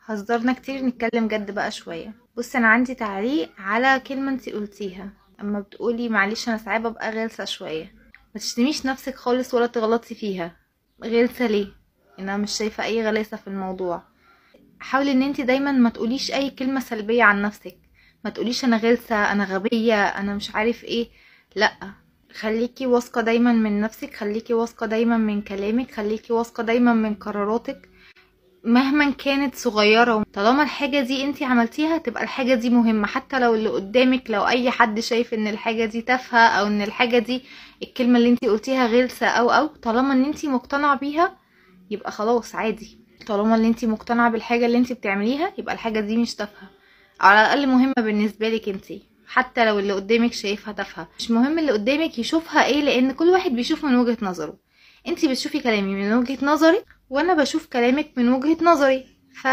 هزرنا كتير نتكلم جد بقى شوية بص انا عندي تعليق على كلمة انتي قلتيها اما بتقولي معلش انا ساعات ببقى غلسة شوية ما تشتميش نفسك خالص ولا تغلطي فيها غلسة ليه انا مش شايفة اي غلاسة في الموضوع حاولي ان انتي دايما ما تقوليش اي كلمة سلبية عن نفسك ما تقوليش انا غلسة انا غبية انا مش عارف ايه لا خليكي واثقة دايما من نفسك خليكي واثقة دايما من كلامك خليكي واثقة دايما من قراراتك مهما كانت صغيرة طالما الحاجة دي انتي عملتيها تبقى الحاجة دي مهمة حتى لو اللي قدامك لو اي حد شايف ان الحاجة دي تافهة او ان الحاجة دي الكلمة اللي انتي قلتيها غلسة او او طالما ان انتي مقتنعة بيها يبقى خلاص عادي طالما ان انتي مقتنعة بالحاجة اللي انتي بتعمليها يبقى الحاجة دي مش تافهة على الاقل مهمة بالنسبة لك انتي حتى لو اللي قدامك شايفها تافهة مش مهم اللي قدامك يشوفها ايه لان كل واحد بيشوف من وجهة نظره انتي بتشوفي كلامي من وجهة نظري وانا بشوف كلامك من وجهة نظري ف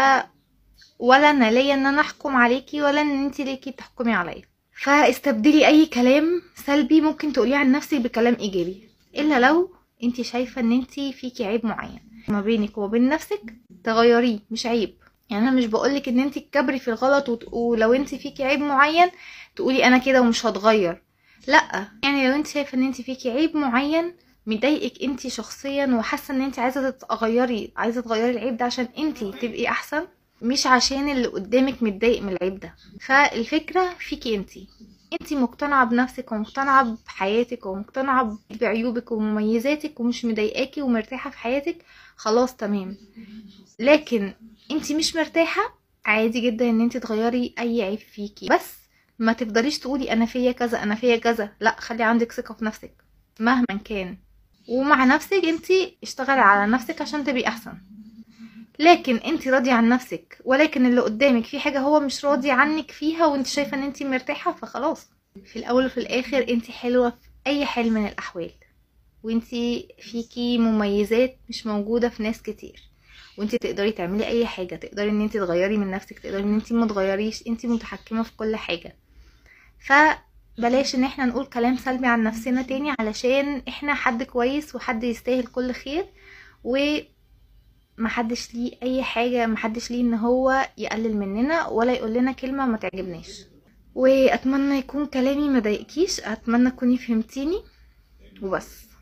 ولا انا ليا ان انا احكم عليكي ولا ان انتي ليكي تحكمي عليا فاستبدلي اي كلام سلبي ممكن تقوليه عن نفسك بكلام ايجابي الا لو انتي شايفة ان انتي فيكي عيب معين ما بينك وما بين نفسك تغيريه مش عيب يعني انا مش بقولك ان انتي تكبري في الغلط وت- ولو انتي فيكي عيب معين تقولي انا كده ومش هتغير لا يعني لو انت شايفه ان انت فيكي عيب معين مضايقك انت شخصيا وحاسه ان انت عايزه تغيري عايزه تغيري العيب ده عشان انت تبقي احسن مش عشان اللي قدامك متضايق من العيب ده فالفكره فيكي انت انت مقتنعه بنفسك ومقتنعه بحياتك ومقتنعه بعيوبك ومميزاتك ومش مضايقاكي ومرتاحه في حياتك خلاص تمام لكن انت مش مرتاحه عادي جدا ان انت تغيري اي عيب فيكي بس ما تفضليش تقولي انا فيا كذا انا فيا كذا لا خلي عندك ثقه في نفسك مهما كان ومع نفسك انت اشتغلي على نفسك عشان تبقي احسن لكن انت راضية عن نفسك ولكن اللي قدامك في حاجة هو مش راضي عنك فيها وانت شايفة ان انت مرتاحة فخلاص في الاول وفي الاخر انت حلوة في اي حال من الاحوال وانت فيكي مميزات مش موجودة في ناس كتير وانت تقدري تعملي اي حاجة تقدري ان انت تغيري من نفسك تقدري ان انت ما تغيريش انت متحكمة في كل حاجة فبلاش ان احنا نقول كلام سلبي عن نفسنا تاني علشان احنا حد كويس وحد يستاهل كل خير ومحدش ليه اي حاجة محدش ليه ان هو يقلل مننا ولا يقول لنا كلمة ما تعجبناش واتمنى يكون كلامي ما ضايقكيش اتمنى تكوني فهمتيني وبس